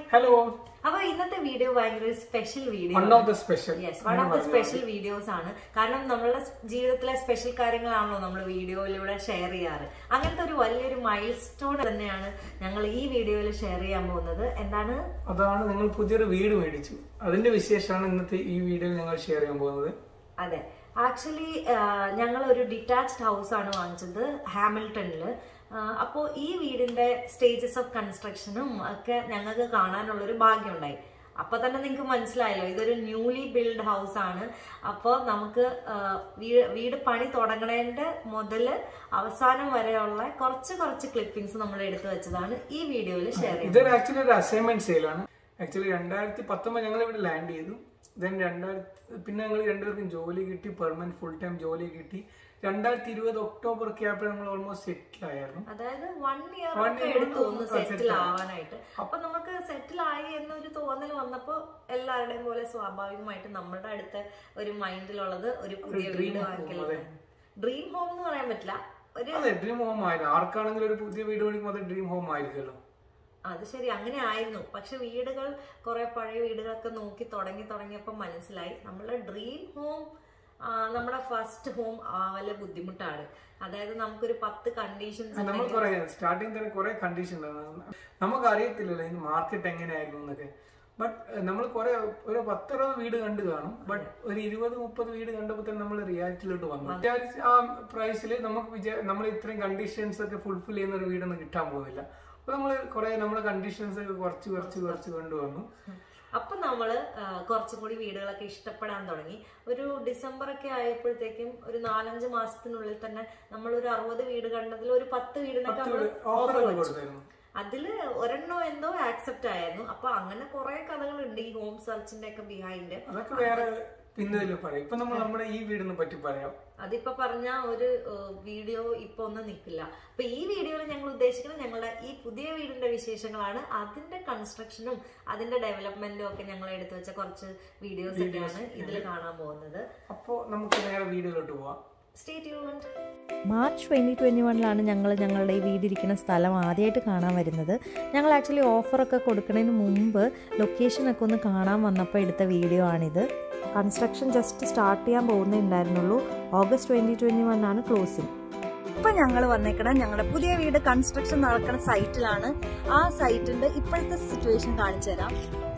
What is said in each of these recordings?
Hello അപ്പൊ ഇന്നത്തെ video ഭയങ്കര ഒരു special video one of the special yes one of the special videos ആണ് കാരണം നമ്മളുടെ ജീവിതത്തിലെ സ്പെഷ്യൽ കാര്യങ്ങളാണല്ലോ നമ്മൾ വീഡിയോയിലൂടെ ഷെയർ ചെയ്യാറ് അങ്ങനത്തെ ഒരു വലിയൊരു മൈൽ സ്റ്റോൺ തന്നെയാണ് ഞങ്ങൾ ഈ വീഡിയോയിൽ ഷെയർ ചെയ്യാൻ പോകുന്നത് എന്താണ് അതാണ് നിങ്ങൾ പുതിയൊരു വീട് മേടിച്ചു അതിന്റെ വിശേഷമാണ് ഇന്നത്തെ ഈ വീഡിയോയിൽ ഞങ്ങൾ ഷെയർ ചെയ്യാൻ പോകുന്നത് അതെ ആക്ച്വലി ഞങ്ങൾ ഒരു ഡിറ്റാച്ച്ഡ് ഹൗസ് ആണ് വാങ്ങിച്ചത് ഹാമിൽട്ടണിൽ അപ്പോൾ ഈ വീടിന്റെ സ്റ്റേജസ് ഓഫ് കൺസ്ട്രക്ഷനും ഒക്കെ ഞങ്ങൾക്ക് കാണാനുള്ളൊരു ഭാഗ്യമുണ്ടായി അപ്പൊ തന്നെ നിങ്ങൾക്ക് മനസ്സിലായല്ലോ ഇതൊരു ന്യൂലി ബിൽഡ് ഹൗസ് ആണ് അപ്പോൾ നമുക്ക് ആ, വീ- വീട് പണി തുടങ്ങണതിന്റെ മുതല് അവസാനം വരെയുള്ള കുറച്ച് കുറച്ച് ക്ലിപ്പിംഗ്സ് നമ്മൾ എടുത്തു വെച്ചതാണ് ഈ വീഡിയോയിൽ ഷെയർ ചെയ്യുന്നത് ഇതൊരു ആക്ച്വലി ഒരു അസൈൻമെന്റ് സെയിലാണ് ആക്ച്വലി രണ്ടായിരത്തി പത്തൊമ്പത് ഞങ്ങൾ ഇവിടെ ലാൻഡ് ചെയ്തു ദെൻ രണ്ടായിരത്തി പിന്നെ ഞങ്ങൾ രണ്ടുപേർക്കും ജോലി കിട്ടി പെർമനന്റ് ഫുൾ ടൈം ജോലി കിട്ടി രണ്ടായിരത്തി ഇരുപത് ഒക്ടോബർ ഒക്കെ ആയപ്പോൾ നമ്മൾ ഓൾമോസ്റ്റ് സെറ്റിൽ ആയിരുന്നു അതായത് വൺ ഇയർ One ഒക്കെ year എടുത്തു ഒന്ന് കൊണ്ട് സെറ്റിൽ settle ആവാനായിട്ട് അപ്പൊ നമുക്ക് സെറ്റിൽ ആയി എന്നൊരു തോന്നൽ വന്നപ്പോ എല്ലാവരുടെയും പോലെ സ്വാഭാവികമായിട്ട് നമ്മുടെ അടുത്ത ഒരു മൈൻഡിലുള്ളത് ഒരു പുതിയ വീട് വാങ്ങിക്കലാണ് ഡ്രീം ഹോം എന്ന് പറയാൻ പറ്റില്ല ഒരു അതെ ഡ്രീം ഹോം ആയിരുന്നു ആർക്കാണെങ്കിലും ഒരു പുതിയ വീട് മേടിക്കുമ്പോൾ അത് ഡ്രീം ഹോം ആയിരിക്കുമല്ലോ അത് ശരി അങ്ങനെ ആയിരുന്നു പക്ഷെ വീടുകൾ കുറെ പഴയ വീടുകളൊക്കെ നോക്കി തുടങ്ങി തുടങ്ങിയപ്പോൾ മനസ്സിലായി നമ്മളുടെ ഡ്രീം ഹോം നമ്മുടെ ഫസ്റ്റ് ഹോം ആവല് ബുദ്ധിമുട്ടാണ് അതായത് നമുക്കൊരു പത്ത് കണ്ടീഷൻസ് നമ്മൾ കുറെ സ്റ്റാർട്ടിങ് തന്നെ കുറെ കണ്ടീഷൻ നമുക്ക് അറിയത്തില്ലല്ലോ ഇതിന് മാർക്കറ്റ് എങ്ങനെയായിരുന്നു എന്നൊക്കെ ബട്ട് നമ്മൾ കുറെ ഒരു പത്തറുപത് വീട് കണ്ടു കാണും ബട്ട് ഒരു ഇരുപത് മുപ്പത് വീട് കണ്ടപ്പോൾ തന്നെ നമ്മൾ റിയാലിറ്റിയിലോട്ട് വന്നു വിചാരിച്ച ആ പ്രൈസിൽ നമുക്ക് വിചാ നമ്മൾ ഇത്രയും കണ്ടീഷൻസ് ഒക്കെ ഫുൾഫിൽ ചെയ്യുന്ന ഒരു വീടൊന്നും കിട്ടാൻ പോകുന്നില്ല അപ്പൊ നമ്മൾ കുറെ നമ്മുടെ കണ്ടീഷൻസ് ഒക്കെ കുറച്ച് കുറച്ച് കുറച്ച് കൊണ്ടുവന്നു അപ്പൊ നമ്മള് ആ, കുറച്ചും കൂടി വീടുകളൊക്കെ ഇഷ്ടപ്പെടാൻ തുടങ്ങി ഒരു ഡിസംബർ ഒക്കെ ആയപ്പോഴത്തേക്കും ഒരു നാലഞ്ച് മാസത്തിനുള്ളിൽ തന്നെ നമ്മൾ ഒരു അറുപത് വീട് കണ്ടതിൽ ഒരു പത്ത് വീടിനൊക്കെ നമ്മൾ ഓഫർ ഒക്കെ കൊടുത്തായിരുന്നു അതില് ഒരെണ്ണോ എന്തോ ആക്സെപ്റ്റ് ആയിരുന്നു അപ്പൊ അങ്ങനെ കുറെ കഥകളുണ്ട് ഈ ഹോം സെർച്ചിന്റെ ഒക്കെ ബിഹൈൻഡ് അതൊക്കെ വേറെ പിന്നതിൽ പറയാം ഇപ്പൊ നമ്മൾ നമ്മുടെ ഈ വീടിനെ പറ്റി പറയാം അതിപ്പോ പറഞ്ഞ ഒരു വീഡിയോ ഇപ്പൊ ഒന്നും നിൽക്കില്ല അപ്പൊ ഈ വീഡിയോയിൽ ഞങ്ങൾ ഉദ്ദേശിക്കുന്നത് ഞങ്ങളുടെ ഈ പുതിയ വീടിന്റെ വിശേഷങ്ങളാണ് അതിന്റെ കൺസ്ട്രക്ഷനും അതിന്റെ ഡെവലപ്മെന്റും ഒക്കെ ഞങ്ങൾ എടുത്തു വെച്ച കുറച്ച് വീഡിയോസ് ഒക്കെയാണ് ഇതിൽ കാണാൻ പോകുന്നത് അപ്പോൾ നമുക്ക് നേരെ വീഡിയോയിലോട്ട് പോവാം stay tuned March twenty twenty വണ്ണിലാണ് ഞങ്ങൾ ഞങ്ങളുടെ ഈ വീടിരിക്കുന്ന സ്ഥലം ആദ്യമായിട്ട് കാണാൻ വരുന്നത് ഞങ്ങൾ ആക്ച്വലി ഓഫറൊക്കെ കൊടുക്കുന്നതിന് മുമ്പ് ലൊക്കേഷനൊക്കെ ഒന്ന് കാണാൻ വന്നപ്പോൾ എടുത്ത വീഡിയോ ആണിത് കൺസ്ട്രക്ഷൻ ജസ്റ്റ് സ്റ്റാർട്ട് ചെയ്യാൻ പോകുന്നേ ഉണ്ടായിരുന്നുള്ളൂ ഓഗസ്റ്റ് ട്വൻറ്റി ട്വൻറ്റി വൺ ആണ് ക്ലോസിംഗ് ഇപ്പൊ ഞങ്ങൾ വന്നേക്കണ ഞങ്ങളുടെ പുതിയ വീട് കൺസ്ട്രക്ഷൻ നടക്കുന്ന സൈറ്റിലാണ് ആ സൈറ്റിന്റെ ഇപ്പോഴത്തെ സിറ്റുവേഷൻ കാണിച്ചു തരാം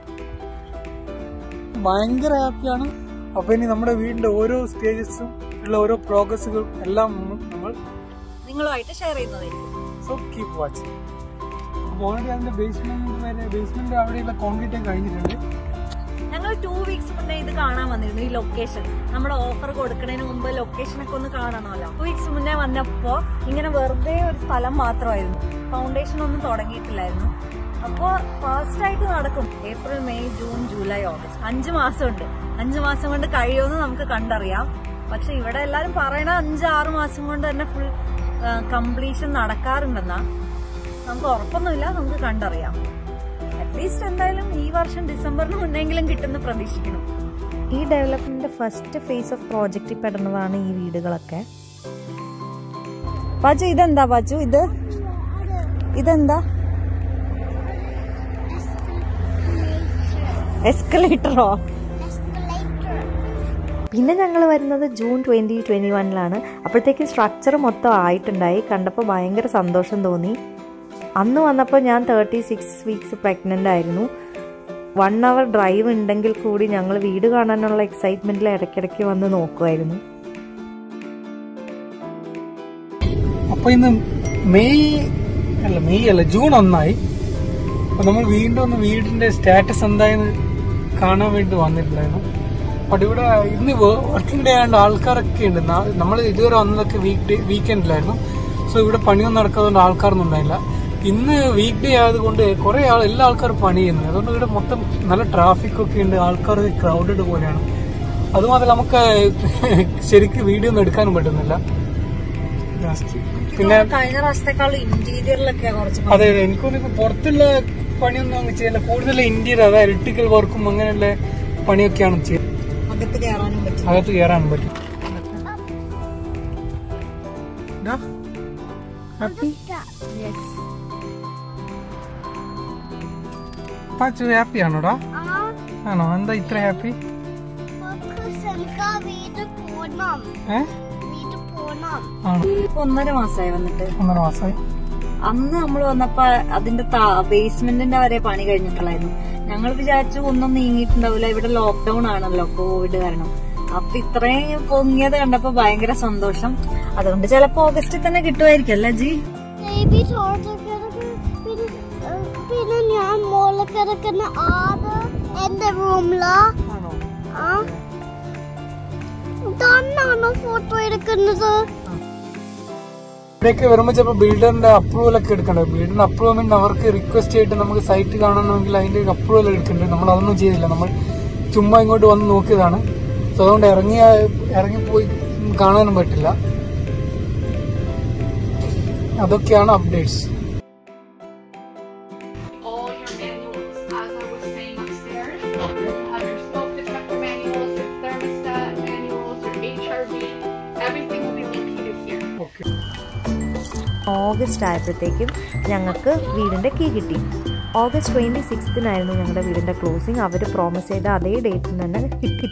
ഭയങ്കര ഹാപ്പിയാണ് അപ്പൊ ഇനി നമ്മുടെ വീടിന്റെ ഓരോ സ്റ്റേജസും ഉള്ള ഓരോ പ്രോഗ്രസ്സുകളും എല്ലാം നമ്മൾ നിങ്ങളുമായിട്ട് ഷെയർ ചെയ്യുന്നതായിരിക്കും സോ കീപ് വാച്ചിങ് അപ്പോൾ ഓൾറെഡി അതിന്റെ ബേസ്മെന്റ് വരെ ബേസ്മെന്റ് അവിടെയുള്ള കോൺക്രീറ്റ് കഴിഞ്ഞിട്ടുണ്ട് ഞങ്ങൾ ടു വീക്സ് മുന്നേ ഇത് കാണാൻ വന്നിരുന്നു ഈ ലൊക്കേഷൻ നമ്മുടെ ഓഫർ കൊടുക്കുന്നതിന് മുമ്പ് ലൊക്കേഷൻ ഒക്കെ ഒന്ന് കാണണമല്ലോ ടു വീക്സ് മുന്നേ വന്നപ്പോ ഇങ്ങനെ വെറുതെ ഒരു സ്ഥലം മാത്രമായിരുന്നു ഫൗണ്ടേഷൻ ഒന്നും തുടങ്ങിയിട്ടില്ലായിരുന്നു അപ്പോൾ ഫാസ്റ്റ് ആയിട്ട് നടക്കും April May June July August അഞ്ച് മാസമുണ്ട് അഞ്ച് മാസം കൊണ്ട് കഴിയുമെന്ന് നമുക്ക് കണ്ടറിയാം പക്ഷെ ഇവിടെ എല്ലാരും പറയണ അഞ്ച് ആറ് മാസം കൊണ്ട് തന്നെ ഫുൾ കംപ്ലീഷൻ നടക്കാറുണ്ടെന്നാ നമുക്ക് ഉറപ്പൊന്നുമില്ല നമുക്ക് കണ്ടറിയാം അറ്റ്ലീസ്റ്റ് എന്തായാലും ഈ വർഷം ഡിസംബറിന് മുന്നെങ്കിലും കിട്ടുമെന്ന് പ്രതീക്ഷിക്കണം ഈ ഡെവലപ്മെൻറ്റിൻ്റെ ഫസ്റ്റ് ഫേസ് ഓഫ് പ്രോജക്റ്റിൽ പെടുന്നതാണ് ഈ വീടുകളൊക്കെ ബാജു ഇതെന്താ ബാജു ഇത് ഇതെന്താ എസ്കലേറ്ററോ പിന്നെ ഞങ്ങൾ വരുന്നത് ജൂൺ ട്വൻറ്റി ട്വൻറ്റി വണ്ണിലാണ് അപ്പോഴത്തേക്കും സ്ട്രക്ചർ മൊത്തം ആയിട്ടുണ്ടായി കണ്ടപ്പോൾ ഭയങ്കര സന്തോഷം തോന്നി അന്ന് വന്നപ്പോൾ ഞാൻ തേർട്ടി സിക്സ് വീക്സ് പ്രഗ്നൻ്റ് ആയിരുന്നു വൺ അവർ ഡ്രൈവ് ഉണ്ടെങ്കിൽ കൂടി ഞങ്ങൾ വീട് കാണാനുള്ള എക്സൈറ്റ്മെൻറ്റിൽ ഇടയ്ക്കിടയ്ക്ക് വന്ന് നോക്കുമായിരുന്നു അപ്പൊ ഇന്ന് മെയ് അല്ല മെയ് അല്ല ജൂൺ ഒന്നായി അപ്പൊ നമ്മൾ വീണ്ടും ഒന്ന് വീടിന്റെ സ്റ്റാറ്റസ് എന്തായെന്ന് കാണാൻ വേണ്ടി വന്നിട്ടുണ്ടായിരുന്നു ബട്ട് ഇവിടെ ഇന്ന് വർക്കിംഗ് ഡേ ആയതുകൊണ്ട് ആൾക്കാരൊക്കെ ഉണ്ട് നമ്മൾ ഇതുവരെ വന്നതൊക്കെ വീക്ക് ഡേ വീക്കെൻഡിലായിരുന്നു സോ ഇവിടെ പണിയൊന്നും നടക്കാത്തതുകൊണ്ട് ആൾക്കാരൊന്നും ഉണ്ടായില്ല ഇന്ന് വീക്ക് ഡേ ആയതുകൊണ്ട് കുറെ ആൾ എല്ലാ ആൾക്കാരും പണി ചെയ്യുന്നത് അതുകൊണ്ട് ഇവിടെ മൊത്തം നല്ല ട്രാഫിക് ഒക്കെ ഉണ്ട് ആൾക്കാർ ക്രൗഡഡ് പോലെയാണ് അതുമാത്രമല്ല നമുക്ക് ശരിക്കും വീഡിയോ ഒന്നും എടുക്കാനും പറ്റുന്നില്ല Last. പിന്നെ കഴിഞ്ഞ പ്രാവശ്യത്തെക്കാളും ഇന്റീരിയറിലൊക്കെ കുറച്ച് അതെ അതെ എനിക്കൊന്നും ഇപ്പൊ പുറത്തുള്ള പണിയൊന്നും അങ്ങ് ചെയ്യില്ല കൂടുതൽ ഇന്ത്യയിൽ അതായത് ഇലക്ട്രിക്കൽ വർക്കും അങ്ങനെയുള്ള പണിയൊക്കെയാണ് ചെയ്യുന്നത് അകത്ത് കയറാനും പറ്റും അകത്ത് കയറാൻ പറ്റും ഹാപ്പി പാച്ചു ഹാപ്പി ആണോടാ ആ ആണോ എന്താ ഇത്ര ഹാപ്പി നമുക്ക് വീട് പോണം ഏ വീട് പോണം ആണോ ഇപ്പൊ ഒന്നര മാസമായി വന്നിട്ട് ഒന്നര മാസമായി അന്ന് നമ്മൾ വന്നപ്പോ അതിന്റെ ബേസ്മെന്റിന്റെ വരെ പണി കഴിഞ്ഞിട്ടുള്ളായിരുന്നു ഞങ്ങൾ വിചാരിച്ചു ഒന്നും നീങ്ങിയിട്ടുണ്ടാവില്ല ഇവിടെ ലോക്ക്ഡൌൺ ആണല്ലോ കോവിഡ് കാരണം അപ്പൊ ഇത്രയും പൊങ്ങിയത് കണ്ടപ്പോ ഭയങ്കര സന്തോഷം അതുകൊണ്ട് ചിലപ്പോ ഓഗസ്റ്റിൽ തന്നെ കിട്ടുമായിരിക്കും അല്ലേ ജി ബേബി ചോർത്ത് കിടക്ക് പിന്നെ ഏഹ്, പിന്നെ ഞാൻ മോളിൽ കിടക്കുന്ന ആട് എന്റെ റൂമിലാ ആണോ ആ തന്നാണോ ഫോട്ടോ എടുക്കുന്നത് ഇവിടെയൊക്കെ വരുമ്പോ ചിലപ്പോ ബിൽഡറിന്റെ അപ്രൂവൽ ഒക്കെ എടുക്കണ്ടേ ബിൽഡറിന്റെ അപ്രൂവൽ മീൻ അവർക്ക് റിക്വസ്റ്റ് ആയിട്ട് നമുക്ക് സൈറ്റ് കാണണമെങ്കിൽ അതിന്റെ അപ്രൂവൽ എടുക്കണ്ടേ നമ്മൾ അതൊന്നും ചെയ്തില്ല നമ്മൾ ചുമ്മാ ഇങ്ങോട്ട് വന്ന് നോക്കിയതാണ് സോ അതുകൊണ്ട് ഇറങ്ങിയ ഇറങ്ങിപ്പോയി കാണാനും പറ്റില്ല അതൊക്കെയാണ് updates all your manuals, as I was saying upstairs. You have your smoke detector manuals, your thermostat manuals, your HRV. Everything will be located here. Okay August ആയപ്പോഴത്തേക്കും ഞങ്ങൾക്ക് വീടിൻ്റെ കീ കിട്ടി ഓഗസ്റ്റ് ട്വൻറ്റി സിക്സ്തിനായിരുന്നു ഞങ്ങളുടെ വീടിൻ്റെ ക്ലോസിങ് അവർ promise ചെയ്ത അതേ ഡേറ്റിന് തന്നെ കിട്ടി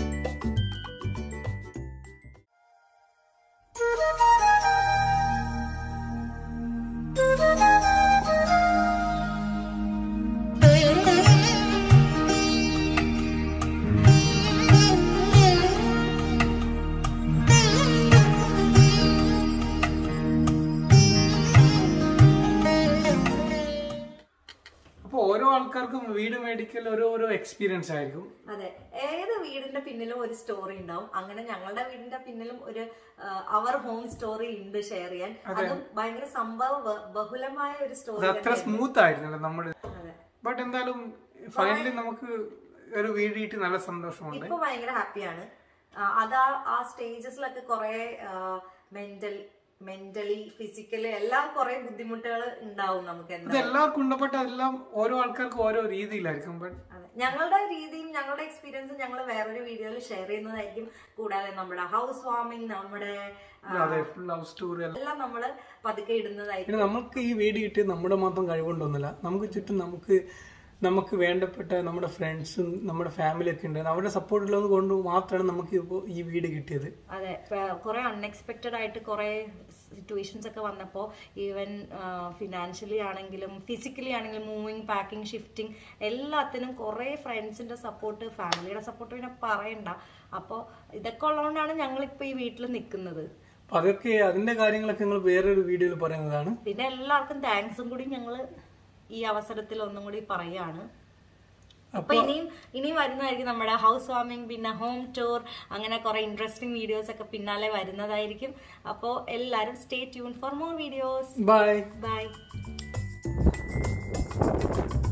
അപ്പൊ ഓരോ ആൾക്കാർക്കും വീട് മേടിക്കൽ ഓരോ ഓരോ എക്സ്പീരിയൻസ് ആയിരിക്കും അതെ ഏത് വീടിന്റെ പിന്നിലും ഒരു സ്റ്റോറി ഉണ്ടാവും അങ്ങനെ ഞങ്ങളുടെ വീടിന്റെ പിന്നിലും ഒരു അവർ ഹോം സ്റ്റോറി ഉണ്ട് ഷെയർ ചെയ്യാൻ അതും ഭയങ്കര സംഭവ ബ- ബഹുലമായ ഒരു അത് സ്റ്റോറി അത്ര സ്മൂത്ത് ആയിരുന്നല്ലോ നമ്മൾ അതെ ബട്ട് എന്തായാലും ഫൈനലി നമുക്ക് ഒരു വീട് കിട്ടി നല്ല സന്തോഷമുണ്ട് ഇപ്പൊ ഭയങ്കര ഹാപ്പിയാണ് അതാ ആ സ്റ്റേജസിലൊക്കെ കുറെ മെന്റൽ മെന്റലി ഫിസിക്കലി എല്ലാം കുറെ ബുദ്ധിമുട്ടുകൾ ഉണ്ടാവും നമുക്ക് ഇത് എന്താ എല്ലാവർക്കും ഉണ്ട് ബട്ട് അതെല്ലാം ഓരോ ആൾക്കാർക്കും ഓരോ രീതിയിലായിരിക്കും ബട്ട് അതെ. ഞങ്ങളുടെ രീതിയും ഞങ്ങളുടെ എക്സ്പീരിയൻസും ഞങ്ങൾ വേറൊരു വീഡിയോയിൽ ഷെയർ ചെയ്യുന്നതായിരിക്കും കൂടാതെ നമ്മുടെ ഹൗസ് വാമിങ് നമ്മുടെ ആ, അതെ ഫുൾ ലവ് സ്റ്റോറി എല്ലാം എല്ലാം നമ്മൾ പതുക്കെ ഇടുന്നതായിരിക്കും പിന്നെ നമുക്ക് ഈ വീട് കിട്ടിയത് നമ്മുടെ മാത്രം കഴിവുകൊണ്ടൊന്നുമില്ല നമുക്ക് ചുറ്റും നമുക്ക് നമുക്ക് വേണ്ടപ്പെട്ട നമ്മുടെ ഫ്രണ്ട്സും നമ്മുടെ ഫാമിലി ഒക്കെ ഉണ്ട് അവരുടെ സപ്പോർട്ട് ഉള്ളത് കൊണ്ട് മാത്രമാണ് നമുക്ക് ഇപ്പോൾ ഈ വീട് കിട്ടിയത് അതെ കുറെ അൺഎക്സ്പെക്റ്റഡ് ആയിട്ട് കുറെ സിറ്റുവേഷൻസ് ഒക്കെ വന്നപ്പോൾ ഈവൻ ഫിനാൻഷ്യലി ആണെങ്കിലും ഫിസിക്കലി ആണെങ്കിലും മൂവിങ് പാക്കിംഗ് ഷിഫ്റ്റിംഗ് എല്ലാത്തിനും കുറെ ഫ്രണ്ട്സിന്റെ സപ്പോർട്ട് ഫാമിലിയുടെ സപ്പോർട്ട് പിന്നെ പറയണ്ട അപ്പോൾ ഇതൊക്കെ ഉള്ളതുകൊണ്ടാണ് ഞങ്ങളിപ്പോൾ ഈ വീട്ടിൽ നിൽക്കുന്നത് അപ്പൊ അതൊക്കെ അതിന്റെ കാര്യങ്ങളൊക്കെ ഞങ്ങൾ വേറൊരു വീഡിയോയിൽ പറയുന്നതാണ് പിന്നെ എല്ലാവർക്കും താങ്ക്സും കൂടി ഞങ്ങൾ ഈ അവസരത്തിൽ ഒന്നും കൂടി പറയാണ് അപ്പൊ ഇനിയും ഇനിയും വരുന്നതായിരിക്കും നമ്മുടെ ഹൗസ് വാമിംഗ് പിന്നെ ഹോം ടൂർ അങ്ങനെ കുറെ ഇൻട്രസ്റ്റിംഗ് വീഡിയോസ് ഒക്കെ പിന്നാലെ വരുന്നതായിരിക്കും അപ്പോൾ എല്ലാവരും stay tune for more videos bye by